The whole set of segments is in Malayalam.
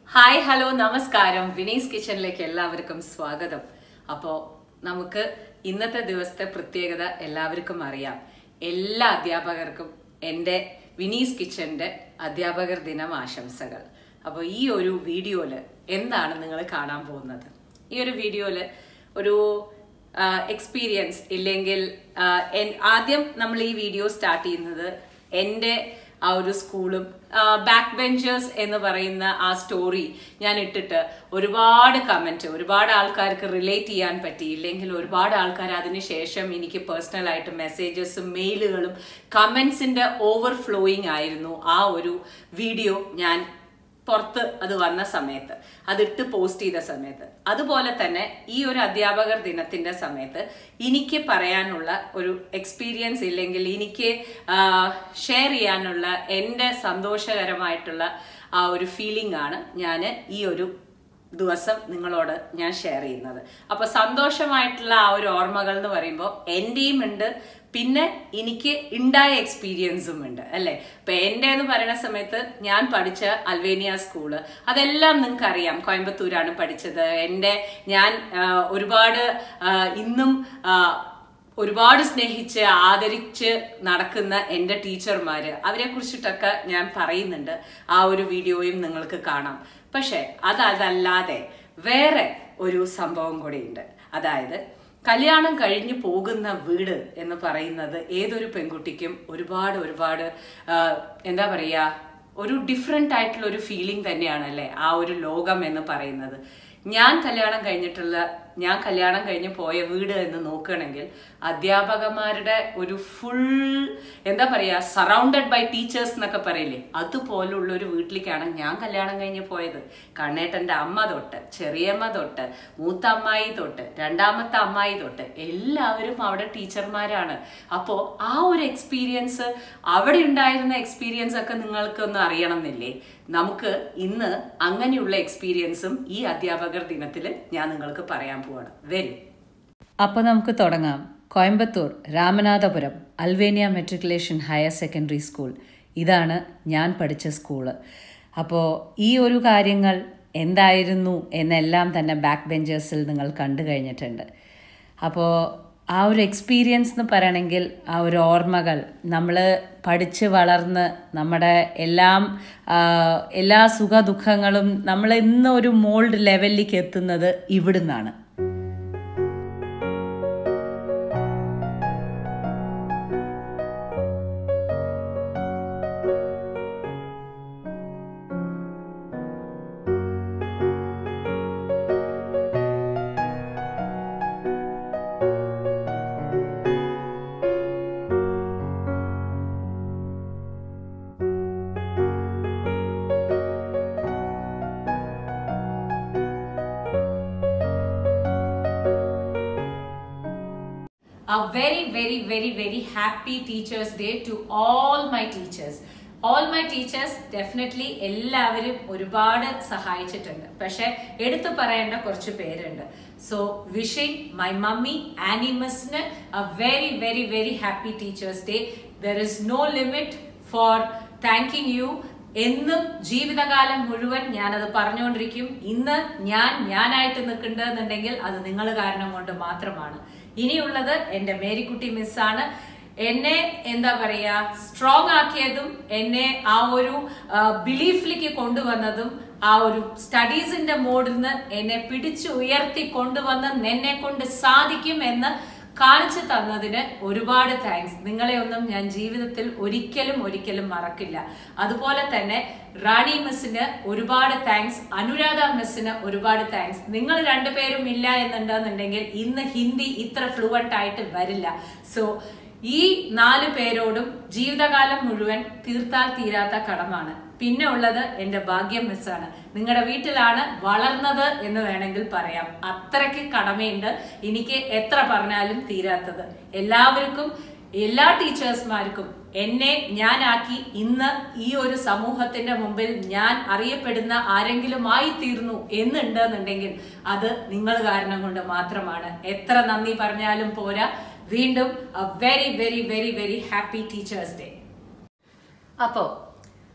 ഹായ് ഹലോ നമസ്കാരം വിനീസ് കിച്ചണിലേക്ക് എല്ലാവർക്കും സ്വാഗതം അപ്പോൾ നമുക്ക് ഇന്നത്തെ ദിവസത്തെ പ്രത്യേകത എല്ലാവർക്കും അറിയാം എല്ലാ അധ്യാപകർക്കും എൻ്റെ വിനീസ് കിച്ചണിന്റെ അധ്യാപകർ ദിനം ആശംസകൾ അപ്പോൾ ഈ ഒരു വീഡിയോയില് എന്താണ് നിങ്ങൾ കാണാൻ പോകുന്നത് ഈ ഒരു വീഡിയോയില് ഒരു എക്സ്പീരിയൻസ് ഇല്ലെങ്കിൽ ആ, എൻ- ആദ്യം നമ്മൾ ഈ വീഡിയോ സ്റ്റാർട്ട് ചെയ്യുന്നത് എൻ്റെ ആ ഒരു സ്കൂളും ബാക്ക് ബെഞ്ചേഴ്സ് എന്ന് പറയുന്ന ആ സ്റ്റോറി ഞാൻ ഇട്ടിട്ട് ഒരുപാട് കമന്റ് ഒരുപാട് ആൾക്കാർക്ക് റിലേറ്റ് ചെയ്യാൻ പറ്റി ഇല്ലെങ്കിൽ ഒരുപാട് ആൾക്കാർ അതിനുശേഷം എനിക്ക് പേഴ്സണൽ ആയിട്ട് മെസ്സേജസും മെയിലുകളും കമന്റ്സിന്റെ ഓവർഫ്ലോയിങ് ആയിരുന്നു ആ ഒരു വീഡിയോ ഞാൻ പുറത്ത് അത് വന്ന സമയത്ത് അതിട്ട് പോസ്റ്റ് ചെയ്ത സമയത്ത് അതുപോലെ തന്നെ ഈ ഒരു അധ്യാപകർ ദിനത്തിന്റെ സമയത്ത് എനിക്ക് പറയാനുള്ള ഒരു എക്സ്പീരിയൻസ് ഇല്ലെങ്കിൽ എനിക്ക് ഷെയർ ചെയ്യാനുള്ള എൻ്റെ സന്തോഷകരമായിട്ടുള്ള ആ ഒരു ഫീലിംഗ് ആണ് ഞാൻ ഈ ഒരു ദിവസം നിങ്ങളോട് ഞാൻ ഷെയർ ചെയ്യുന്നത് അപ്പൊ സന്തോഷമായിട്ടുള്ള ആ ഒരു ഓർമ്മകൾ എന്ന് പറയുമ്പോൾ എൻ്റെയും ഉണ്ട് പിന്നെ എനിക്ക് ഉണ്ടായ എക്സ്പീരിയൻസും ഉണ്ട് അല്ലെ ഇപ്പൊ എൻ്റെ എന്ന് പറയുന്ന സമയത്ത് ഞാൻ പഠിച്ച അൽവേനിയ സ്കൂള് അതെല്ലാം നിങ്ങൾക്ക് അറിയാം കോയമ്പത്തൂരാണ് പഠിച്ചത് എൻ്റെ ഞാൻ ആ, ഒരുപാട് ആ, ഇന്നും ആ, ഒരുപാട് സ്നേഹിച്ച് ആദരിച്ച് നടക്കുന്ന എൻ്റെ ടീച്ചർമാര് അവരെ കുറിച്ചിട്ടൊക്കെ ഞാൻ പറയുന്നുണ്ട് ആ ഒരു വീഡിയോയും നിങ്ങൾക്ക് കാണാം പക്ഷെ അതല്ലാതെ വേറെ ഒരു സംഭവം കൂടിയുണ്ട് അതായത് കല്യാണം കഴിഞ്ഞു പോകുന്ന വീട് എന്ന് പറയുന്നത് ഏതൊരു പെൺകുട്ടിക്കും ഒരുപാട് ഒരുപാട് ആ, എന്താ പറയുക ഒരു ഡിഫറെൻ്റ് ആയിട്ടുള്ള ഒരു ഫീലിംഗ് തന്നെയാണ് അല്ലേ ആ ഒരു ലോകം എന്ന് പറയുന്നത് ഞാൻ കല്യാണം കഴിഞ്ഞിട്ടുള്ള ഞാൻ കല്യാണം കഴിഞ്ഞ് പോയ വീട് എന്ന് നോക്കുകയാണെങ്കിൽ അധ്യാപകന്മാരുടെ ഒരു ഫുൾ എന്താ പറയാ സറൗണ്ടഡ് ബൈ ടീച്ചേഴ്സ് എന്നൊക്കെ പറയില്ലേ അതുപോലുള്ള ഒരു വീട്ടിലേക്കാണ് ഞാൻ കല്യാണം കഴിഞ്ഞ് പോയത് കണ്ണേട്ടന്റെ അമ്മ തൊട്ട് ചെറിയമ്മ തൊട്ട് മൂത്ത അമ്മായി തൊട്ട് രണ്ടാമത്തെ അമ്മായി തൊട്ട് എല്ലാവരും അവിടെ ടീച്ചർമാരാണ് അപ്പോൾ ആ ഒരു എക്സ്പീരിയൻസ് അവിടെ ഉണ്ടായിരുന്ന എക്സ്പീരിയൻസ് ഒക്കെ നിങ്ങൾക്കൊന്ന് അറിയണം എന്നില്ലേ നമുക്ക് ഇന്ന് അങ്ങനെയുള്ള എക്സ്പീരിയൻസും ഈ അധ്യാപകർ ദിനത്തിൽ ഞാൻ നിങ്ങൾക്ക് പറയാൻ പോവാണ് വരും അപ്പോൾ നമുക്ക് തുടങ്ങാം Coimbatore Ramanathapuram Alvernia matriculation higher secondary school ഇതാണ് ഞാൻ പഠിച്ച സ്കൂള് അപ്പോൾ ഈ ഒരു കാര്യങ്ങൾ എന്തായിരുന്നു എന്നെല്ലാം തന്നെ ബാക്ക് ബെഞ്ചേഴ്സിൽ നിങ്ങൾ കണ്ടു കഴിഞ്ഞിട്ടുണ്ട് അപ്പോൾ ആ ഒരു എക്സ്പീരിയൻസ് എന്ന് പറയണമെങ്കിൽ ആ ഒരു ഓർമ്മകൾ നമ്മൾ പഠിച്ച് വളർന്ന് നമ്മുടെ എല്ലാം ആ, എല്ലാ സുഖ ദുഃഖങ്ങളും നമ്മൾ ഇന്ന് ഒരു മോൾഡ് ലെവലിലേക്ക് എത്തുന്നത് ഇവിടുന്നാണ് A very, very, very, very happy Teachers Day to all my teachers. All my teachers definitely എല്ലാവരും ഒരുപാട് സഹായിച്ചിട്ടുണ്ട് പക്ഷെ എടുത്തു പറയേണ്ട കുറച്ച് പേരുണ്ട് സോ വിഷിംഗ് മൈ മമ്മി ആനിമസിന് a very very very happy teachers day there is no limit for thanking you എന്നും ജീവിതകാലം മുഴുവൻ ഞാനത് പറഞ്ഞുകൊണ്ടിരിക്കും ഇന്ന് ഞാൻ ഞാനായിട്ട് നിൽക്കേണ്ടതെന്നുണ്ടെങ്കിൽ അത് നിങ്ങൾ കാരണം കൊണ്ട് മാത്രമാണ് ഇനിയുള്ളത് എന്റെ മേരിക്കുട്ടി മിസ്സാണ് എന്നെ എന്താ പറയാ സ്ട്രോങ് ആക്കിയതും എന്നെ ആ ഒരു ബിലീഫിലേക്ക് കൊണ്ടുവന്നതും ആ ഒരു സ്റ്റഡീസിന്റെ മോഡിൽ നിന്ന് എന്നെ പിടിച്ചു ഉയർത്തി കൊണ്ടുവന്ന് എന്നെ കൊണ്ട് സാധിക്കും എന്ന് കാണിച്ചു തന്നതിന് ഒരുപാട് താങ്ക്സ് നിങ്ങളെ ഒന്നും ഞാൻ ജീവിതത്തിൽ ഒരിക്കലും ഒരിക്കലും മറക്കില്ല അതുപോലെ തന്നെ റാണി മിസ്സിന് ഒരുപാട് താങ്ക്സ് അനുരാധ മിസ്സിന് ഒരുപാട് താങ്ക്സ് നിങ്ങൾ രണ്ടുപേരും ഇല്ല എന്നുണ്ടെന്നുണ്ടെങ്കിൽ ഇന്ന് ഹിന്ദി ഇത്ര ഫ്ലുവൻ്റ് ആയിട്ട് വരില്ല സോ ഈ നാല് പേരോടും ജീവിതകാലം മുഴുവൻ തീർത്താൽ തീരാത്ത കടമാണ് പിന്നെ ഉള്ളത് എന്റെ ഭാഗ്യം മിസ്സാണ് നിങ്ങളുടെ വീട്ടിലാണ് വളർന്നത് എന്ന് വേണമെങ്കിൽ പറയാം അത്രയ്ക്ക് കടമയുണ്ട് എനിക്ക് എത്ര പറഞ്ഞാലും തീരാത്തത് എല്ലാവർക്കും എല്ലാ ടീച്ചേഴ്സ്മാർക്കും എന്നെ ഞാനാക്കി ഇന്ന് ഈ ഒരു സമൂഹത്തിന്റെ മുമ്പിൽ ഞാൻ അറിയപ്പെടുന്ന ആരെങ്കിലും ആയി തീർന്നു എന്നുണ്ടെന്നുണ്ടെങ്കിൽ അത് നിങ്ങൾ കാരണം കൊണ്ട് മാത്രമാണ് എത്ര നന്ദി പറഞ്ഞാലും പോരാ വീണ്ടും very very very very happy teachers day അപ്പോൾ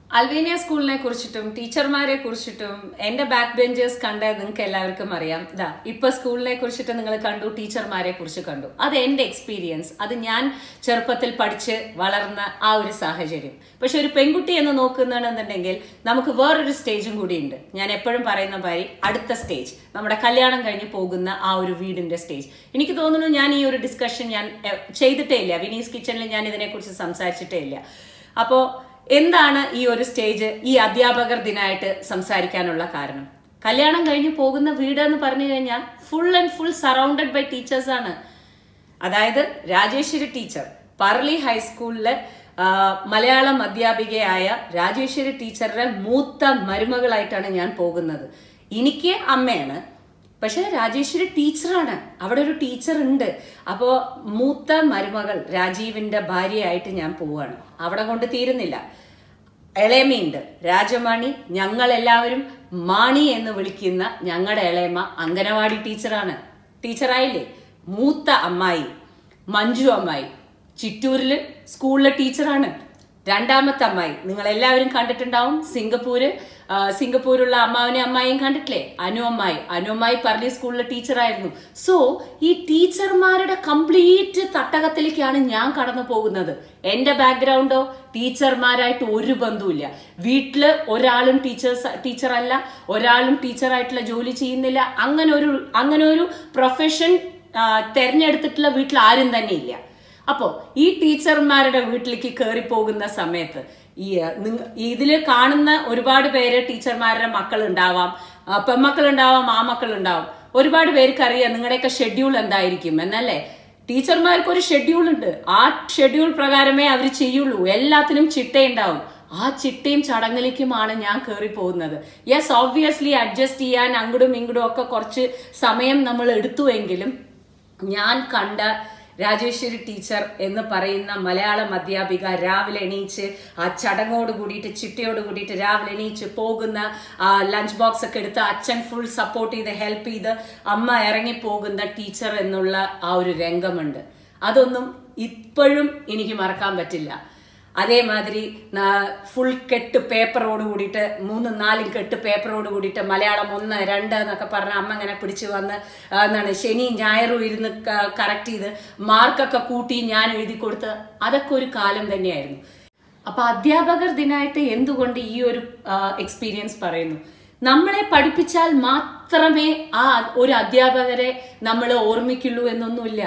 അൽവേനിയ സ്കൂളിനെ കുറിച്ചിട്ടും ടീച്ചർമാരെ കുറിച്ചിട്ടും എന്റെ ബാക്ക് ബെഞ്ചേഴ്സ് കണ്ട നിങ്ങൾക്ക് എല്ലാവർക്കും അറിയാം ഇതാ ഇപ്പൊ സ്കൂളിനെ കുറിച്ചിട്ട് നിങ്ങൾ കണ്ടു ടീച്ചർമാരെ കുറിച്ച് കണ്ടു അത് എന്റെ എക്സ്പീരിയൻസ് അത് ഞാൻ ചെറുപ്പത്തിൽ പഠിച്ച് വളർന്ന ആ ഒരു സാഹചര്യം പക്ഷെ ഒരു പെൺകുട്ടി എന്ന് നോക്കുന്നതെന്നുണ്ടെങ്കിൽ നമുക്ക് വേറൊരു സ്റ്റേജും കൂടിയുണ്ട് ഞാൻ എപ്പോഴും പറയുന്ന മാതിരി അടുത്ത സ്റ്റേജ് നമ്മുടെ കല്യാണം കഴിഞ്ഞ് പോകുന്ന ആ ഒരു വീടിന്റെ സ്റ്റേജ് എനിക്ക് തോന്നുന്നു ഞാൻ ഈ ഒരു ഡിസ്കഷൻ ഞാൻ എ, ചെയ്തിട്ടേ ഇല്ല വിനീസ് കിച്ചണിൽ ഞാൻ ഇതിനെക്കുറിച്ച് സംസാരിച്ചിട്ടേ ഇല്ല അപ്പോ എന്താണ് ഈ ഒരു സ്റ്റേജ് ഈ അധ്യാപകർ ദിനായിട്ട് സംസാരിക്കാനുള്ള കാരണം കല്യാണം കഴിഞ്ഞ് പോകുന്ന വീട് എന്ന് പറഞ്ഞു കഴിഞ്ഞാൽ full and full surrounded by teachers ആണ് അതായത് രാജേശ്വരി ടീച്ചർ പറളി ഹൈസ്കൂളിലെ ആ, മലയാളം അധ്യാപികയായ രാജേശ്വരി ടീച്ചറുടെ മൂത്ത മരുമകളായിട്ടാണ് ഞാൻ പോകുന്നത് എനിക്ക് അമ്മയാണ് പക്ഷെ രാജേശ്വരി ടീച്ചറാണ് അവിടെ ഒരു ടീച്ചർ ഉണ്ട് അപ്പോൾ മൂത്ത മരുമകൾ രാജീവിന്റെ ഭാര്യയായിട്ട് ഞാൻ പോവാണ് അവിടെ കൊണ്ട് തീരുന്നില്ല എളേമയുണ്ട് രാജമണി ഞങ്ങൾ എല്ലാവരും മാണി എന്ന് വിളിക്കുന്ന ഞങ്ങളുടെ എളേമ അംഗനവാടി ടീച്ചറാണ് ടീച്ചറായില്ലേ മൂത്ത അമ്മായി മഞ്ജു അമ്മായി ചിറ്റൂരിൽ സ്കൂളിലെ ടീച്ചറാണ് രണ്ടാമത്തെ അമ്മായി നിങ്ങൾ എല്ലാവരും കണ്ടിട്ടുണ്ടാവും സിംഗപ്പൂര് ആ, സിംഗപ്പൂരുള്ള അമ്മാവിനെ അമ്മായിയും കണ്ടിട്ടില്ലേ അനു അമ്മായി അനു അമ്മായി പറഞ്ഞ സ്കൂളിലെ ടീച്ചറായിരുന്നു സോ ഈ ടീച്ചർമാരുടെ കംപ്ലീറ്റ് തട്ടകത്തിലേക്കാണ് ഞാൻ കടന്നു പോകുന്നത് എന്റെ ബാക്ക്ഗ്രൗണ്ടോ ടീച്ചർമാരായിട്ട് ഒരു ബന്ധവുമില്ല വീട്ടില് ഒരാളും ടീച്ചേഴ്സ് ടീച്ചറല്ല ഒരാളും ടീച്ചറായിട്ടുള്ള ജോലി ചെയ്യുന്നില്ല അങ്ങനെ ഒരു അങ്ങനെ ഒരു പ്രൊഫഷൻ തെരഞ്ഞെടുത്തിട്ടുള്ള വീട്ടിൽ ആരും തന്നെ ഇല്ല അപ്പോ ഈ ടീച്ചർമാരുടെ വീട്ടിലേക്ക് കയറി പോകുന്ന സമയത്ത് ഈ നിങ്ങ- ഇതില് കാണുന്ന ഒരുപാട് പേര് ടീച്ചർമാരുടെ മക്കൾ ഉണ്ടാവാം പെമ്മക്കൾ ഉണ്ടാവാം ആമക്കൾ ഉണ്ടാവാം ഒരുപാട് പേർക്ക് അറിയാം നിങ്ങളുടെയൊക്കെ ഷെഡ്യൂൾ എന്തായിരിക്കും എന്നല്ലേ ടീച്ചർമാർക്ക് ഒരു ഷെഡ്യൂൾ ഉണ്ട് ആ ഷെഡ്യൂൾ പ്രകാരമേ അവർ ചെയ്യുള്ളൂ എല്ലാത്തിനും ചിട്ടയുണ്ടാവും ആ ചിട്ടയും ചടങ്ങിലേക്കുമാണ് ഞാൻ കയറി പോകുന്നത് യെസ് ഓബ്വിയസ്ലി അഡ്ജസ്റ്റ് ചെയ്യാൻ അങ്ങടും ഇങ്ങടും ഒക്കെ കുറച്ച് സമയം നമ്മൾ എടുത്തുവെങ്കിലും ഞാൻ കണ്ട രാജേശ്വരി ടീച്ചർ എന്ന് പറയുന്ന മലയാളം അധ്യാപിക രാവിലെ എണീച്ച് ആ ചടങ്ങോട് കൂടിയിട്ട് ചിട്ടയോട് കൂടിയിട്ട് രാവിലെ എണീച്ച് പോകുന്ന ആ ലഞ്ച് ബോക്സ് ഒക്കെ എടുത്ത് അച്ഛൻ ഫുൾ സപ്പോർട്ട് ചെയ്ത് ഹെൽപ്പ് ചെയ്ത് അമ്മ ഇറങ്ങി പോകുന്ന ടീച്ചർ എന്നുള്ള ആ ഒരു രംഗമുണ്ട് അതൊന്നും ഇപ്പോഴും എനിക്ക് മറക്കാൻ പറ്റില്ല അതേമാതിരി ഫുൾ കെട്ട് പേപ്പറോട് കൂടിയിട്ട് മൂന്നും നാലും കെട്ട് പേപ്പറോട് കൂടിയിട്ട് മലയാളം ഒന്ന് രണ്ട് എന്നൊക്കെ പറഞ്ഞ അമ്മ ഇങ്ങനെ പിടിച്ചു വന്ന് ആ, എന്താണ് ശനിയും ഞായറും ഇരുന്ന് കറക്റ്റ് ചെയ്ത് മാർക്കൊക്കെ കൂട്ടി ഞാൻ എഴുതി കൊടുത്ത് അതൊക്കെ ഒരു കാലം തന്നെയായിരുന്നു അപ്പൊ അധ്യാപകർ ദിനായിട്ട് എന്തുകൊണ്ട് ഈ ഒരു എക്സ്പീരിയൻസ് പറയുന്നു നമ്മളെ പഠിപ്പിച്ചാൽ മാത്രമേ ആ ഒരു അധ്യാപകരെ നമ്മൾ ഓർമ്മിക്കുള്ളൂ എന്നൊന്നുമില്ല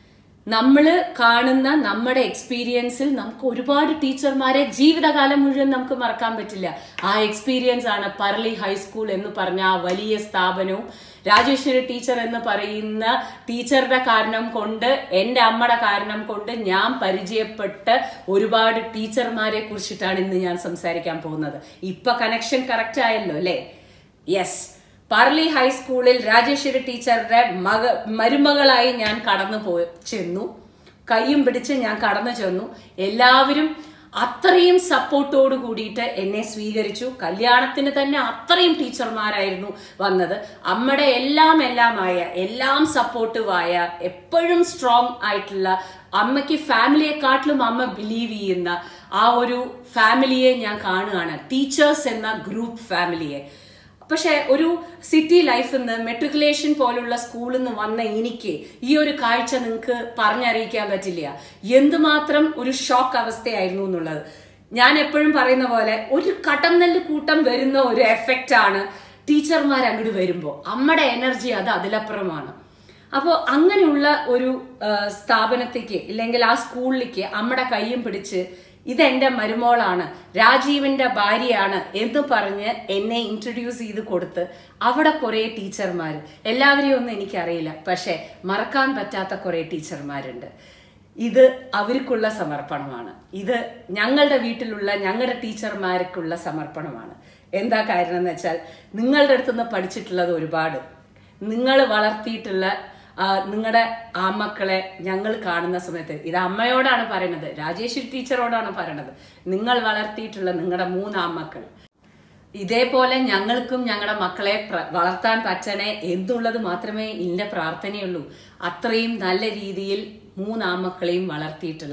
നമ്മൾ കാണുന്ന നമ്മുടെ എക്സ്പീരിയൻസിൽ നമുക്ക് ഒരുപാട് ടീച്ചർമാരെ ജീവിതകാലം മുഴുവൻ നമുക്ക് മറക്കാൻ പറ്റില്ല ആ എക്സ്പീരിയൻസ് ആണ് പറളി ഹൈസ്കൂൾ എന്ന് പറഞ്ഞ ആ വലിയ സ്ഥാപനവും രാജേശ്വരി ടീച്ചർ എന്ന് പറയുന്ന ടീച്ചറുടെ കാരണം കൊണ്ട് എൻ്റെ അമ്മയുടെ കാരണം കൊണ്ട് ഞാൻ പരിചയപ്പെട്ട ഒരുപാട് ടീച്ചർമാരെ കുറിച്ചിട്ടാണ് ഇന്ന് ഞാൻ സംസാരിക്കാൻ പോകുന്നത് ഇപ്പൊ കണക്ഷൻ കറക്റ്റ് ആയല്ലോ അല്ലേ യെസ് പാർലി ഹൈസ്കൂളിൽ രാജേശ്വരി ടീച്ചറുടെ മക മരുമകളായി ഞാൻ കടന്നു പോ ചെന്നു കൈയും പിടിച്ച് ഞാൻ കടന്നു ചെന്നു എല്ലാവരും അത്രയും സപ്പോർട്ടോട് കൂടിയിട്ട് എന്നെ സ്വീകരിച്ചു കല്യാണത്തിന് തന്നെ അത്രയും ടീച്ചർമാരായിരുന്നു വന്നത് അമ്മയുടെ എല്ലാം എല്ലാമായ എല്ലാം സപ്പോർട്ടീവായ എപ്പോഴും സ്ട്രോങ് ആയിട്ടുള്ള അമ്മയ്ക്ക് ഫാമിലിയെക്കാട്ടിലും അമ്മ ബിലീവ് ചെയ്യുന്ന ആ ഒരു ഫാമിലിയെ ഞാൻ കാണുകയാണ് ടീച്ചേഴ്സ് എന്ന ഗ്രൂപ്പ് ഫാമിലിയെ പക്ഷെ ഒരു സിറ്റി ലൈഫിൽ നിന്ന് മെട്രിക്കുലേഷൻ പോലുള്ള സ്കൂളിൽ നിന്ന് വന്ന എനിക്ക് ഈ ഒരു കാഴ്ച നിങ്ങൾക്ക് പറഞ്ഞറിയിക്കാൻ പറ്റില്ല എന്തുമാത്രം ഒരു ഷോക്ക് അവസ്ഥയായിരുന്നു എന്നുള്ളത് ഞാൻ എപ്പോഴും പറയുന്ന പോലെ ഒരു കടം നെല്ല് കൂട്ടം വരുന്ന ഒരു എഫക്റ്റ് ആണ് ടീച്ചർമാർ അങ്ങോട്ട് വരുമ്പോൾ അമ്മയുടെ എനർജി അത് അതിലപ്പുറമാണ് അപ്പോൾ അങ്ങനെയുള്ള ഒരു ആ, സ്ഥാപനത്തേക്ക് ഇല്ലെങ്കിൽ ആ സ്കൂളിലേക്ക് അമ്മയുടെ കയ്യും പിടിച്ച് ഇതെന്റെ മരുമോളാണ് രാജീവിന്റെ ഭാര്യയാണ് എന്ന് പറഞ്ഞ് എന്നെ ഇൻട്രൊഡ്യൂസ് ചെയ്ത് കൊടുത്ത് അവിടെ കുറേ ടീച്ചർമാർ എല്ലാവരെയും ഒന്നും എനിക്കറിയില്ല പക്ഷെ മറക്കാൻ പറ്റാത്ത കുറേ ടീച്ചർമാരുണ്ട് ഇത് അവർക്കുള്ള സമർപ്പണമാണ് ഇത് ഞങ്ങളുടെ വീട്ടിലുള്ള ഞങ്ങളുടെ ടീച്ചർമാർക്കുള്ള സമർപ്പണമാണ് എന്താ കാരണം എന്ന് വെച്ചാൽ നിങ്ങളുടെ അടുത്തുനിന്ന് പഠിച്ചിട്ടുള്ളത് ഒരുപാട് നിങ്ങൾ വളർത്തിയിട്ടുള്ള നിങ്ങളുടെ ആമക്കളെ ഞങ്ങൾ കാണുന്ന സമയത്ത് ഇത് അമ്മയോടാണ് പറയുന്നത് രാജേശ്വരി ടീച്ചറോടാണ് പറയണത് നിങ്ങൾ വളർത്തിയിട്ടുള്ള നിങ്ങളുടെ മൂന്ന് ആമക്കൾ ഇതേപോലെ ഞങ്ങൾക്കും ഞങ്ങളുടെ മക്കളെ പ്ര- വളർത്താൻ പറ്റണേ എന്നുള്ളത് മാത്രമേ എൻ്റെ പ്രാർത്ഥനയുള്ളൂ അത്രയും നല്ല രീതിയിൽ മൂന്നാമക്കളെയും വളർത്തിയിട്ടുള്ള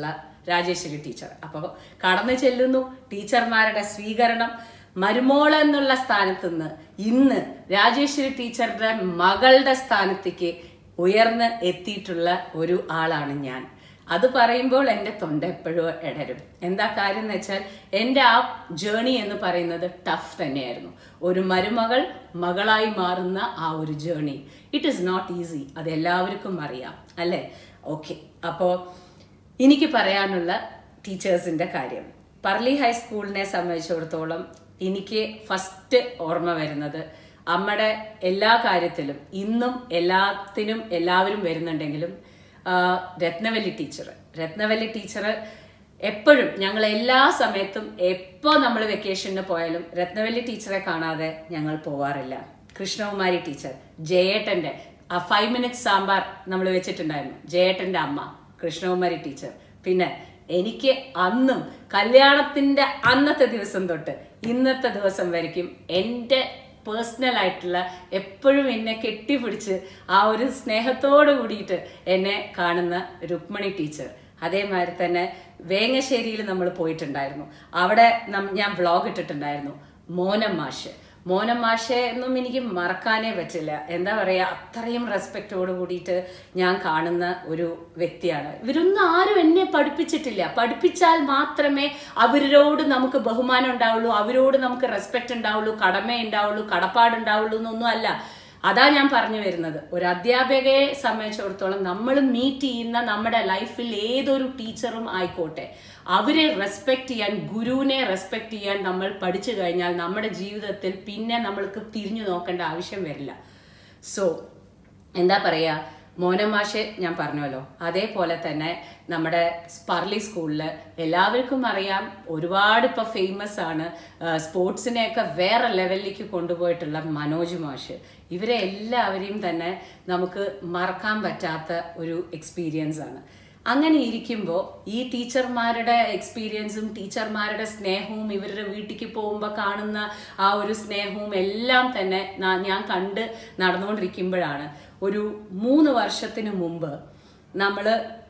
രാജേശ്വരി ടീച്ചർ അപ്പോൾ കടന്നു ചെല്ലുന്നു ടീച്ചർമാരുടെ സ്വീകരണം മരുമോൾ എന്നുള്ള സ്ഥാനത്ത് നിന്ന് ഇന്ന് രാജേശ്വരി ടീച്ചറുടെ മകളുടെ സ്ഥാനത്തേക്ക് ഉയർന്ന് എത്തിയിട്ടുള്ള ഒരു ആളാണ് ഞാൻ അത് പറയുമ്പോൾ എൻ്റെ തൊണ്ട എപ്പോഴും ഇടരും എന്താ കാര്യം എന്ന് വെച്ചാൽ എൻ്റെ ആ ജേണി എന്ന് പറയുന്നത് ടഫ് തന്നെയായിരുന്നു ഒരു മരുമകൾ മകളായി മാറുന്ന ആ ഒരു journey it is not easy അത് എല്ലാവർക്കും അറിയാം അല്ലേ ഓക്കെ അപ്പോൾ എനിക്ക് പറയാനുള്ള ടീച്ചേഴ്സിൻ്റെ കാര്യം പർലി ഹൈസ്കൂളിനെ സംബന്ധിച്ചിടത്തോളം എനിക്ക് ഫസ്റ്റ് ഓർമ്മ വരുന്നത് അമ്മയുടെ എല്ലാ കാര്യത്തിലും ഇന്നും എല്ലാത്തിനും എല്ലാവരും വരുന്നുണ്ടെങ്കിലും ആ, രത്നവല്ലി ടീച്ചർ രത്നവല്ലി ടീച്ചർ എപ്പോഴും ഞങ്ങൾ എല്ലാ സമയത്തും എപ്പോൾ നമ്മൾ വെക്കേഷന് പോയാലും രത്നവല്ലി ടീച്ചറെ കാണാതെ ഞങ്ങൾ പോവാറില്ല കൃഷ്ണകുമാരി ടീച്ചർ ജയേട്ടന്റെ ആ ഫൈവ് മിനിറ്റ്സ് സാമ്പാർ നമ്മൾ വെച്ചിട്ടുണ്ടായിരുന്നു ജയേട്ടന്റെ അമ്മ കൃഷ്ണകുമാരി ടീച്ചർ പിന്നെ എനിക്ക് അന്നും കല്യാണത്തിന്റെ അന്നത്തെ ദിവസം തൊട്ട് ഇന്നത്തെ ദിവസം വരയ്ക്കും എൻ്റെ പേഴ്സണൽ ആയിട്ടുള്ള എപ്പോഴും എന്നെ കെട്ടിപ്പിടിച്ച് ആ ഒരു സ്നേഹത്തോട് കൂടിയിട്ട് എന്നെ കാണുന്ന രുക്മണി ടീച്ചർ അതേമാതിരി തന്നെ വേങ്ങശ്ശേരിയിൽ നമ്മൾ പോയിട്ടുണ്ടായിരുന്നു അവിടെ നം- ഞാൻ വ്ളോഗ് ഇട്ടിട്ടുണ്ടായിരുന്നു മോനം മാഷ് മോനം മാഷെ ഒന്നും എനിക്ക് മറക്കാനേ പറ്റില്ല എന്താ പറയാ അത്രയും റെസ്പെക്റ്റോട് കൂടിയിട്ട് ഞാൻ കാണുന്ന ഒരു വ്യക്തിയാണ് ഇവരൊന്നും ആരും എന്നെ പഠിപ്പിച്ചിട്ടില്ല പഠിപ്പിച്ചാൽ മാത്രമേ അവരോട് നമുക്ക് ബഹുമാനം ഉണ്ടാവുള്ളൂ അവരോട് നമുക്ക് റെസ്പെക്റ്റ് ഉണ്ടാവുള്ളൂ കടമ ഉണ്ടാവുള്ളൂ കടപ്പാടുണ്ടാവുള്ളൂ എന്നൊന്നും അല്ല അതാ ഞാൻ പറഞ്ഞു വരുന്നത് ഒരു അധ്യാപകയെ സംബന്ധിച്ചിടത്തോളം നമ്മൾ മീറ്റ് ചെയ്യുന്ന നമ്മുടെ ലൈഫിൽ ഏതൊരു ടീച്ചറും ആയിക്കോട്ടെ അവരെ റെസ്പെക്ട് ചെയ്യാൻ ഗുരുവിനെ റെസ്പെക്ട് ചെയ്യാൻ നമ്മൾ പഠിച്ചു കഴിഞ്ഞാൽ നമ്മുടെ ജീവിതത്തിൽ പിന്നെ നമ്മൾക്ക് തിരിഞ്ഞു നോക്കേണ്ട ആവശ്യം വരില്ല സോ എന്താ പറയാ മോനമാഷെ ഞാൻ പറഞ്ഞല്ലോ അതേപോലെ തന്നെ നമ്മുടെ സ്പർലി സ്കൂളിൽ എല്ലാവർക്കും അറിയാം ഒരുപാട് ഇപ്പോൾ ഫേമസ് ആണ് ആ, സ്പോർട്സിനെയൊക്കെ വേറെ ലെവലിലേക്ക് കൊണ്ടുപോയിട്ടുള്ള മനോജ് മാഷ് ഇവരെ എല്ലാവരെയും തന്നെ നമുക്ക് മറക്കാൻ പറ്റാത്ത ഒരു എക്സ്പീരിയൻസ് ആണ് അങ്ങനെ ഇരിക്കുമ്പോൾ ഈ ടീച്ചർമാരുടെ എക്സ്പീരിയൻസും ടീച്ചർമാരുടെ സ്നേഹവും ഇവരുടെ വീട്ടിലേക്ക് പോകുമ്പോൾ കാണുന്ന ആ ഒരു സ്നേഹവും എല്ലാം തന്നെ നാ- ഞാൻ കണ്ട് നടന്നുകൊണ്ടിരിക്കുമ്പോഴാണ് ഒരു മൂന്ന് വർഷത്തിന് മുമ്പ് നമ്മൾ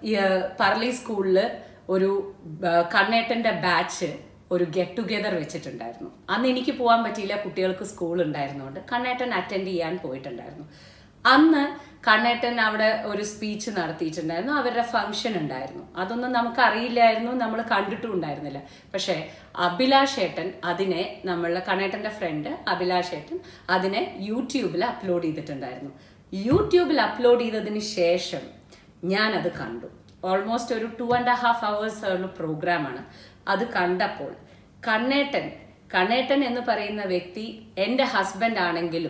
പറളി സ്കൂളിൽ ഒരു ആ, കണ്ണേട്ടൻ്റെ ബാച്ച് ഒരു ഗെറ്റ് ടുഗെദർ വെച്ചിട്ടുണ്ടായിരുന്നു അന്ന് എനിക്ക് പോകാൻ പറ്റിയില്ല കുട്ടികൾക്ക് സ്കൂൾ ഉണ്ടായിരുന്നുകൊണ്ട് കണ്ണേട്ടൻ അറ്റൻഡ് ചെയ്യാൻ പോയിട്ടുണ്ടായിരുന്നു അന്ന് കണ്ണേട്ടൻ അവിടെ ഒരു സ്പീച്ച് നടത്തിയിട്ടുണ്ടായിരുന്നു അവരുടെ ഫംഗ്ഷൻ ഉണ്ടായിരുന്നു അതൊന്നും നമുക്ക് അറിയില്ലായിരുന്നു നമ്മൾ കണ്ടിട്ടും ഉണ്ടായിരുന്നില്ല പക്ഷേ അഭിലാഷ് ഏട്ടൻ അതിനെ നമ്മളുടെ കണ്ണേട്ടന്റെ ഫ്രണ്ട് അഭിലാഷ് ഏട്ടൻ അതിനെ യൂട്യൂബിൽ അപ്ലോഡ് ചെയ്തിട്ടുണ്ടായിരുന്നു യൂട്യൂബിൽ അപ്ലോഡ് ചെയ്തതിന് ശേഷം ഞാനത് കണ്ടു ഓൾമോസ്റ്റ് ഒരു ടു ആൻഡ് ഹാഫ് അവേഴ്സ് ഉള്ള പ്രോഗ്രാമാണ് അത് കണ്ടപ്പോൾ കണ്ണേട്ടൻ കണ്ണേട്ടൻ എന്ന് പറയുന്ന വ്യക്തി എൻ്റെ ഹസ്ബൻഡ് ആണെങ്കിലും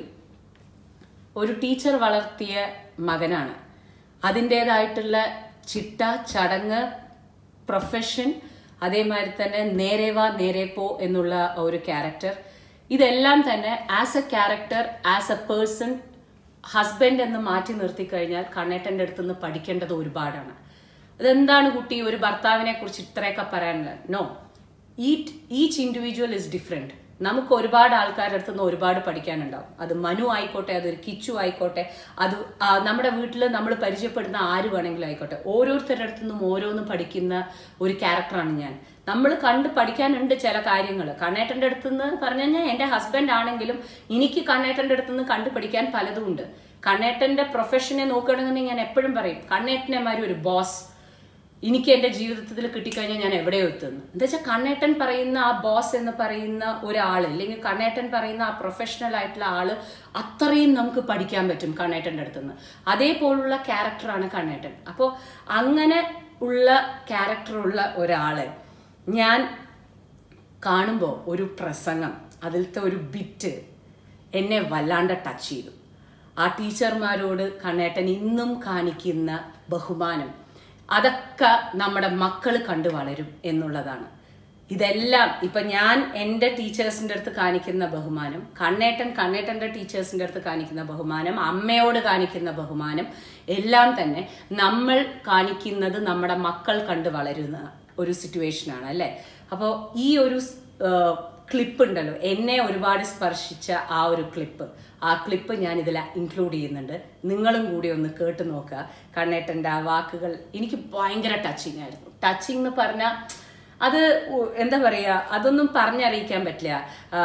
ഒരു ടീച്ചർ വളർത്തിയ മകനാണ് അതിൻ്റെതായിട്ടുള്ള ചിട്ട ചടങ്ങ് പ്രൊഫഷൻ അതേമാതിരി തന്നെ നേരെ വാ നേരെ പോ എന്നുള്ള ഒരു ക്യാരക്ടർ ഇതെല്ലാം തന്നെ as a character as a person husband എന്ന് മാറ്റി നിർത്തി കഴിഞ്ഞാൽ കണ്ണേട്ടൻ്റെ അടുത്ത് നിന്ന് പഠിക്കേണ്ടത് ഒരുപാടാണ് അതെന്താണ് കുട്ടി ഒരു ഭർത്താവിനെ കുറിച്ച് ഇത്രയൊക്കെ പറയാനുള്ളത് no it each individual is different നമുക്ക് ഒരുപാട് ആൾക്കാരുടെ അടുത്ത് നിന്ന് ഒരുപാട് പഠിക്കാനുണ്ടാവും അത് മനു ആയിക്കോട്ടെ അതൊരു കിച്ചു ആയിക്കോട്ടെ അത് ആ, നമ്മുടെ വീട്ടിൽ നമ്മൾ പരിചയപ്പെടുന്ന ആര് വേണമെങ്കിലും ആയിക്കോട്ടെ ഓരോരുത്തരുടെ അടുത്തു നിന്നും ഓരോന്നും പഠിക്കുന്ന ഒരു ക്യാരക്ടറാണ് ഞാൻ നമ്മൾ കണ്ട് പഠിക്കാനുണ്ട് ചില കാര്യങ്ങൾ കണ്ണേട്ടൻ്റെ അടുത്ത് നിന്ന് പറഞ്ഞു കഴിഞ്ഞാൽ എൻ്റെ ഹസ്ബൻഡ് ആണെങ്കിലും എനിക്ക് കണ്ണേട്ടൻ്റെ അടുത്ത് നിന്ന് കണ്ടു പഠിക്കാൻ പലതും ഉണ്ട് കണ്ണേട്ടൻ്റെ പ്രൊഫഷനെ നോക്കുകയാണെന്നുണ്ടെങ്കിൽ ഞാൻ എപ്പോഴും പറയും കണ്ണേട്ടനെ മാതിരി ഒരു ബോസ് എനിക്ക് എൻ്റെ ജീവിതത്തിൽ കിട്ടിക്കഴിഞ്ഞാൽ ഞാൻ എവിടെയോ എത്തുന്നു എന്താ വെച്ചാൽ കണ്ണേട്ടൻ പറയുന്ന ആ ബോസ് എന്ന് പറയുന്ന ഒരാൾ അല്ലെങ്കിൽ കണ്ണേട്ടൻ പറയുന്ന ആ പ്രൊഫഷണൽ ആയിട്ടുള്ള ആള് അത്രയും നമുക്ക് പഠിക്കാൻ പറ്റും കണ്ണേട്ടൻ്റെ അടുത്ത് നിന്ന് അതേപോലുള്ള ക്യാരക്ടറാണ് കണ്ണേട്ടൻ അപ്പോൾ അങ്ങനെ ഉള്ള ക്യാരക്ടറുള്ള ഒരാളെ ഞാൻ കാണുമ്പോൾ ഒരു പ്രസംഗം അതിലത്തെ ഒരു ബിറ്റ് എന്നെ വല്ലാണ്ട് ടച്ച് ചെയ്തു ആ ടീച്ചർമാരോട് കണ്ണേട്ടൻ ഇന്നും കാണിക്കുന്ന ബഹുമാനം അതൊക്കെ നമ്മുടെ മക്കൾ കണ്ടു വളരും എന്നുള്ളതാണ് ഇതെല്ലാം ഇപ്പൊ ഞാൻ എൻ്റെ ടീച്ചേഴ്സിൻ്റെ അടുത്ത് കാണിക്കുന്ന ബഹുമാനം കണ്ണേട്ടൻ കണ്ണേട്ടൻ്റെ ടീച്ചേഴ്സിൻ്റെ അടുത്ത് കാണിക്കുന്ന ബഹുമാനം അമ്മയോട് കാണിക്കുന്ന ബഹുമാനം എല്ലാം തന്നെ നമ്മൾ കാണിക്കുന്നത് നമ്മുടെ മക്കൾ കണ്ടു വളരുന്ന ഒരു സിറ്റുവേഷനാണ് അല്ലേ അപ്പോൾ ഈ ഒരു ക്ലിപ്പ് ഉണ്ടല്ലോ എന്നെ ഒരുപാട് സ്പർശിച്ച ആ ഒരു ക്ലിപ്പ് ആ ക്ലിപ്പ് ഞാൻ ഇതിൽ ഇൻക്ലൂഡ് ചെയ്യുന്നുണ്ട് നിങ്ങളും കൂടി ഒന്ന് കേട്ട് നോക്കുക കണ്ണേട്ടൻ്റെ ആ വാക്കുകൾ എനിക്ക് ഭയങ്കര ടച്ചിങ് ആയിരുന്നു ടച്ചിങ് എന്ന് പറഞ്ഞാൽ അത് ഉ- എന്താ പറയുക അതൊന്നും പറഞ്ഞറിയിക്കാൻ പറ്റില്ല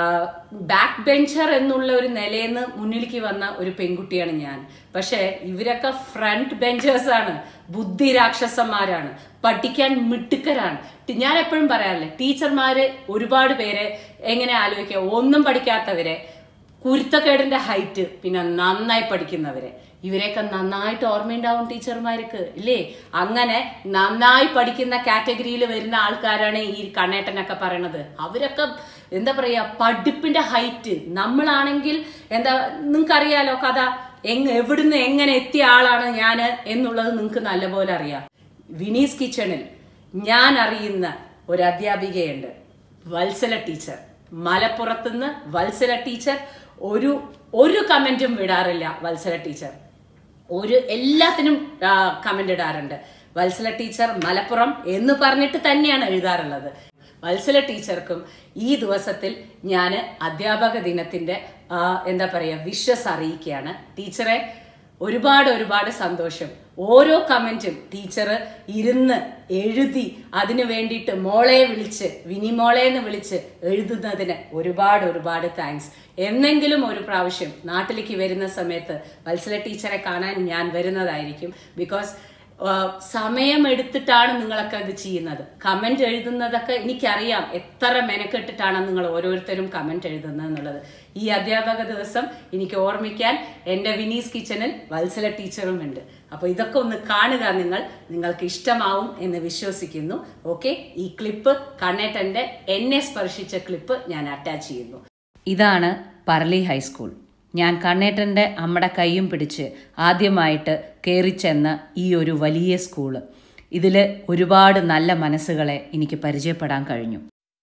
ബാക്ക് ബെഞ്ചർ എന്നുള്ള ഒരു നിലയെന്ന് മുന്നിലേക്ക് വന്ന ഒരു പെൺകുട്ടിയാണ് ഞാൻ പക്ഷേ ഇവരൊക്കെ ഫ്രണ്ട് ബെഞ്ചേഴ്സ് ആണ് ബുദ്ധി രാക്ഷസന്മാരാണ് പഠിക്കാൻ മിടുക്കരാണ് ടി- ഞാൻ എപ്പോഴും പറയാറില്ലേ ടീച്ചർമാര് ഒരുപാട് പേരെ എങ്ങനെ ആലോചിക്കുക ഒന്നും പഠിക്കാത്തവരെ കുരുത്തക്കേടിന്റെ ഹൈറ്റ് പിന്നെ നന്നായി പഠിക്കുന്നവരെ ഇവരെയൊക്കെ നന്നായിട്ട് ഓർമ്മയുണ്ടാവും ടീച്ചർമാർക്ക് ഇല്ലേ അങ്ങനെ നന്നായി പഠിക്കുന്ന കാറ്റഗറിയിൽ വരുന്ന ആൾക്കാരാണ് ഈ കണ്ണേട്ടനൊക്കെ പറയണത് അവരൊക്കെ എന്താ പറയാ പഠിപ്പിന്റെ ഹൈറ്റ് നമ്മളാണെങ്കിൽ എന്താ നിങ്ങൾക്കറിയാലോ കഥ എങ് എവിടുന്ന് എങ്ങനെ എത്തിയ ആളാണ് ഞാൻ എന്നുള്ളത് നിങ്ങൾക്ക് നല്ലപോലെ അറിയാം വിനീസ് കിച്ചണിൽ ഞാൻ അറിയുന്ന ഒരു അധ്യാപികയുണ്ട് വത്സല ടീച്ചർ മലപ്പുറത്തുനിന്ന് വത്സല ടീച്ചർ ഒരു ഒരു കമന്റും വിടാറില്ല വത്സല ടീച്ചർ ഒരു എല്ലാത്തിനും കമന്റ് ഇടാറുണ്ട് വത്സല ടീച്ചർ മലപ്പുറം എന്ന് പറഞ്ഞിട്ട് തന്നെയാണ് എഴുതാറുള്ളത് വത്സല ടീച്ചർക്കും ഈ ദിവസത്തിൽ ഞാൻ അധ്യാപക ദിനത്തിന്റെ ആ, എന്താ പറയുക വിശ്വസ് അറിയിക്കുകയാണ് ടീച്ചറെ ഒരുപാട് ഒരുപാട് സന്തോഷം ഓരോ കമന്റും ടീച്ചർ ഇരുന്ന് എഴുതി അതിനു വേണ്ടിയിട്ട് മോളെ വിളിച്ച് വിനി മോളെ എന്ന് വിളിച്ച് എഴുതുന്നതിന് ഒരുപാട് ഒരുപാട് താങ്ക്സ് എന്നെങ്കിലും ഒരു പ്രാവശ്യം നാട്ടിലേക്ക് വരുന്ന സമയത്ത് വത്സല ടീച്ചറെ കാണാൻ ഞാൻ വരുന്നതായിരിക്കും ബിക്കോസ് സമയമെടുത്തിട്ടാണ് നിങ്ങളൊക്കെ ഇത് ചെയ്യുന്നത് കമന്റ് എഴുതുന്നതൊക്കെ എനിക്കറിയാം എത്ര മെനക്കെട്ടിട്ടാണ് നിങ്ങൾ ഓരോരുത്തരും കമന്റ് എഴുതുന്നത് എന്നുള്ളത് ഈ അധ്യാപക ദിവസം എനിക്ക് ഓർമ്മിക്കാൻ എൻ്റെ വിനീസ് കിച്ചണിൽ വത്സല ടീച്ചറും ഉണ്ട് അപ്പോൾ ഇതൊക്കെ ഒന്ന് കാണുക നിങ്ങൾ നിങ്ങൾക്ക് ഇഷ്ടമാവും എന്ന് വിശ്വസിക്കുന്നു ഓക്കെ ഈ ക്ലിപ്പ് കണ്ണേട്ടൻ്റെ എന്നെ സ്പർശിച്ച ക്ലിപ്പ് ഞാൻ അറ്റാച്ച് ചെയ്യുന്നു ഇതാണ് പറളി ഹൈസ്കൂൾ ഞാൻ കണ്ണേട്ടൻ്റെ അമ്മയുടെ കൈയും പിടിച്ച് ആദ്യമായിട്ട് കയറിച്ചെന്ന ഈ ഒരു വലിയ സ്കൂള് ഇതിൽ ഒരുപാട് നല്ല മനസ്സുകളെ എനിക്ക് പരിചയപ്പെടാൻ കഴിഞ്ഞു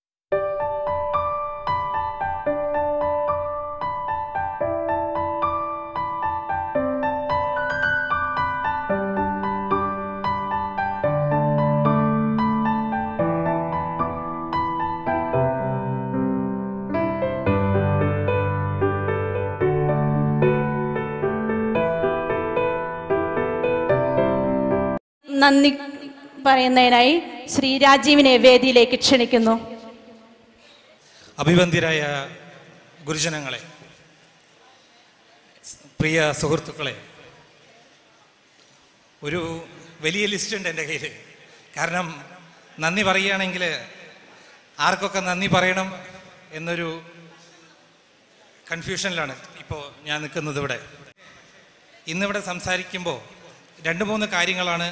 നന്ദി പറയുന്നതിനായി ശ്രീ രാജീവിനെ വേദിയിലേക്ക് ക്ഷണിക്കുന്നു അഭിവന്ദ്യരായ ഗുരുജനങ്ങളെ പ്രിയ സുഹൃത്തുക്കളെ ഒരു വലിയ ലിസ്റ്റ് ഉണ്ട് എൻ്റെ കയ്യിൽ കാരണം നന്ദി പറയുകയാണെങ്കിൽ ആർക്കൊക്കെ നന്ദി പറയണം എന്നൊരു കൺഫ്യൂഷനിലാണ് ഇപ്പോൾ ഞാൻ നിൽക്കുന്നത് ഇവിടെ ഇന്നിവിടെ സംസാരിക്കുമ്പോൾ രണ്ട് മൂന്ന് കാര്യങ്ങളാണ്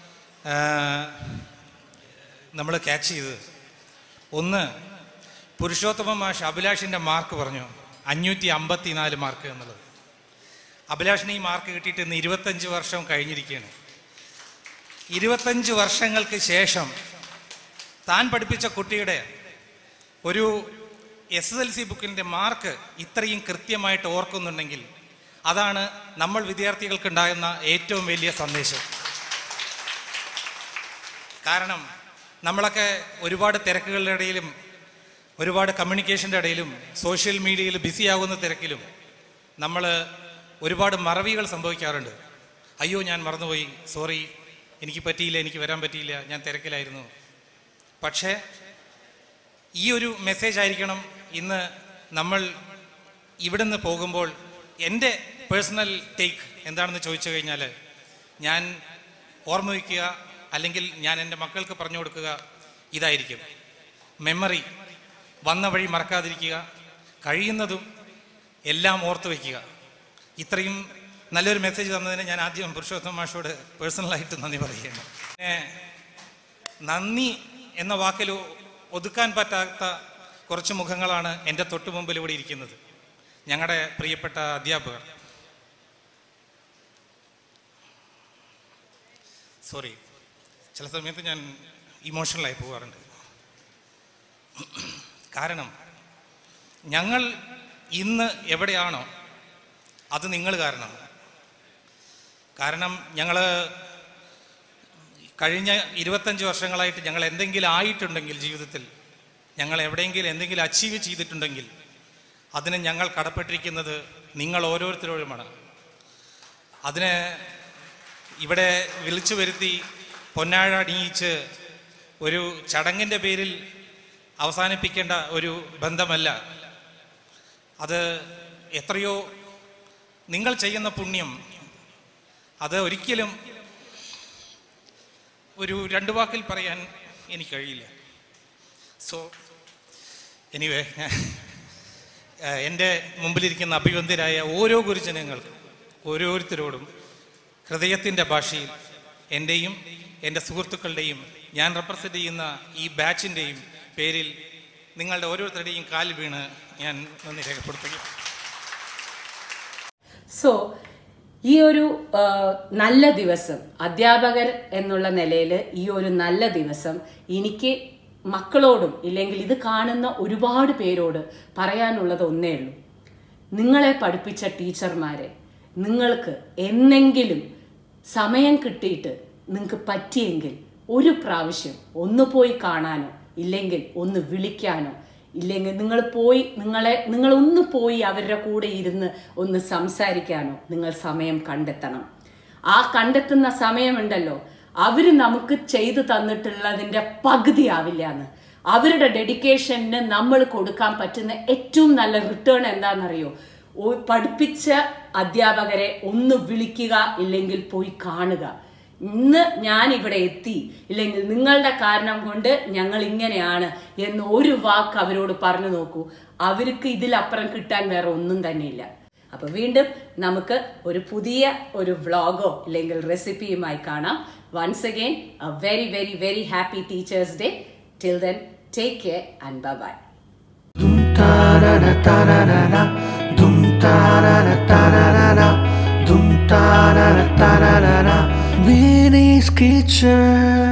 നമ്മൾ ക്യാച്ച് ചെയ്തത് ഒന്ന് പുരുഷോത്തമ മാഷ് അഭിലാഷിൻ്റെ മാർക്ക് പറഞ്ഞു അഞ്ഞൂറ്റി അമ്പത്തി നാല് മാർക്ക് എന്നുള്ളത് അഭിലാഷിന് ഈ മാർക്ക് കിട്ടിയിട്ട് ഇന്ന് ഇരുപത്തഞ്ച് വർഷം കഴിഞ്ഞിരിക്കുകയാണ് ഇരുപത്തഞ്ച് വർഷങ്ങൾക്ക് ശേഷം താൻ പഠിപ്പിച്ച കുട്ടിയുടെ ഒരു എസ് എസ് എൽ സി ബുക്കിൻ്റെ മാർക്ക് ഇത്രയും കൃത്യമായിട്ട് ഓർക്കുന്നുണ്ടെങ്കിൽ അതാണ് നമ്മൾ വിദ്യാർത്ഥികൾക്ക് ഉണ്ടാകുന്ന ഏറ്റവും വലിയ സന്ദേശം കാരണം നമ്മളൊക്കെ ഒരുപാട് തിരക്കുകളുടെ ഇടയിലും ഒരുപാട് കമ്മ്യൂണിക്കേഷൻ്റെ ഇടയിലും സോഷ്യൽ മീഡിയയിൽ ബിസിയാകുന്ന തിരക്കിലും നമ്മൾ ഒരുപാട് മറവികൾ സംഭവിക്കാറുണ്ട് അയ്യോ ഞാൻ മറന്നുപോയി സോറി എനിക്ക് പറ്റിയില്ല എനിക്ക് വരാൻ പറ്റിയില്ല ഞാൻ തിരക്കിലായിരുന്നു പക്ഷേ ഈ ഒരു മെസ്സേജ് ആയിരിക്കണം ഇന്ന് നമ്മൾ ഇവിടുന്ന് പോകുമ്പോൾ എൻ്റെ പേഴ്സണൽ ടേക്ക് എന്താണെന്ന് ചോദിച്ചു കഴിഞ്ഞാൽ ഞാൻ ഓർമ്മ വയ്ക്കുക അല്ലെങ്കിൽ ഞാൻ എൻ്റെ മക്കൾക്ക് പറഞ്ഞു കൊടുക്കുക ഇതായിരിക്കും മെമ്മറി വന്ന വഴി മറക്കാതിരിക്കുക കഴിയുന്നതും എല്ലാം ഓർത്ത് വയ്ക്കുക ഇത്രയും നല്ലൊരു മെസ്സേജ് തന്നതിന് ഞാൻ ആദ്യം പുരുഷോത്തമ മാഷോട് പേഴ്സണലായിട്ട് നന്ദി പറയുകയാണ് പിന്നെ നന്ദി എന്ന വാക്കിൽ ഒതുക്കാൻ പറ്റാത്ത കുറച്ച് മുഖങ്ങളാണ് എൻ്റെ തൊട്ടു മുമ്പിൽ ഇവിടെ ഇരിക്കുന്നത് ഞങ്ങളുടെ പ്രിയപ്പെട്ട അധ്യാപകർ സോറി ചില സമയത്ത് ഞാൻ ഇമോഷണലായി പോകാറുണ്ട് കാരണം ഞങ്ങൾ ഇന്ന് എവിടെയാണോ അത് നിങ്ങൾ കാരണമാണ് കാരണം ഞങ്ങൾ കഴിഞ്ഞ ഇരുപത്തഞ്ച് വർഷങ്ങളായിട്ട് ഞങ്ങൾ എന്തെങ്കിലും ആയിട്ടുണ്ടെങ്കിൽ ജീവിതത്തിൽ ഞങ്ങൾ എവിടെയെങ്കിലും എന്തെങ്കിലും അച്ചീവ് ചെയ്തിട്ടുണ്ടെങ്കിൽ അതിന് ഞങ്ങൾ കടപ്പെട്ടിരിക്കുന്നത് നിങ്ങൾ ഓരോരുത്തരോടുമാണ് അതിന് ഇവിടെ വിളിച്ചു വരുത്തി പൊന്നാഴ അണിയിച്ച് ഒരു ചടങ്ങിൻ്റെ പേരിൽ അവസാനിപ്പിക്കേണ്ട ഒരു ബന്ധമല്ല അത് എത്രയോ നിങ്ങൾ ചെയ്യുന്ന പുണ്യം അത് ഒരിക്കലും ഒരു രണ്ട് വാക്കിൽ പറയാൻ എനിക്ക് കഴിയില്ല സോ എനിവേ എൻ്റെ മുമ്പിലിരിക്കുന്ന അഭിവന്ദ്യരായ ഓരോ ഗുരുജനങ്ങൾക്കും ഓരോരുത്തരോടും ഹൃദയത്തിൻ്റെ ഭാഷയിൽ എൻ്റെയും എൻ്റെ സുഹൃത്തുക്കളുടെയും ഞാൻ റെപ്രസെൻ്റ് ചെയ്യുന്ന ഈ ബാച്ചിൻ്റെയും പേരിൽ നിങ്ങളുടെ ഓരോരുത്തരുടെയും കാൽ വീണ് ഞാൻ നന്ദി രേഖപ്പെടുത്തുകയും സോ ഈ ഒരു ആ, നല്ല ദിവസം അധ്യാപകർ എന്നുള്ള നിലയിൽ ഈ ഒരു നല്ല ദിവസം എനിക്ക് മക്കളോടും ഇല്ലെങ്കിൽ ഇത് കാണുന്ന ഒരുപാട് പേരോട് പറയാനുള്ളത് ഒന്നേ ഉള്ളൂ നിങ്ങളെ പഠിപ്പിച്ച ടീച്ചർമാരെ നിങ്ങൾക്ക് എന്നെങ്കിലും സമയം കിട്ടിയിട്ട് നിങ്ങൾക്ക് പറ്റിയെങ്കിൽ ഒരു പ്രാവശ്യം ഒന്ന് പോയി കാണാനോ ഇല്ലെങ്കിൽ ഒന്ന് വിളിക്കാനോ ഇല്ലെങ്കിൽ നിങ്ങൾ പോയി നിങ്ങളെ നിങ്ങൾ ഒന്ന് പോയി അവരുടെ കൂടെ ഇരുന്ന് ഒന്ന് സംസാരിക്കാനോ നിങ്ങൾ സമയം കണ്ടെത്തണം ആ കണ്ടെത്തുന്ന സമയമുണ്ടല്ലോ അവർ നമുക്ക് ചെയ്തു തന്നിട്ടുള്ളതിൻ്റെ പകുതി ആവില്ല എന്ന് അവരുടെ ഡെഡിക്കേഷന് നമ്മൾ കൊടുക്കാൻ പറ്റുന്ന ഏറ്റവും നല്ല റിട്ടേൺ എന്താണെന്നറിയോ ഓ- പഠിപ്പിച്ച അധ്യാപകരെ ഒന്ന് വിളിക്കുക ഇല്ലെങ്കിൽ പോയി കാണുക ഇന്ന് ഞാൻ ഇവിടെ എത്തി ഇല്ലെങ്കിൽ നിങ്ങളുടെ കാരണം കൊണ്ട് ഞങ്ങൾ ഇങ്ങനെയാണ് എന്ന് ഒരു വാക്ക് അവരോട് പറഞ്ഞു നോക്കൂ അവർക്ക് ഇതിലപ്പുറം കിട്ടാൻ വേറെ ഒന്നും തന്നെയില്ല അപ്പൊ വീണ്ടും നമുക്ക് ഒരു പുതിയ ഒരു വ്ളോഗോ അല്ലെങ്കിൽ റെസിപ്പിയുമായി കാണാം once again a very very very happy teachers day till then take care and bye bye Dum ta na na ta na na na. Dum ta na na ta na na na. Dum ta na na ta na na na. Vinny's Kitchen.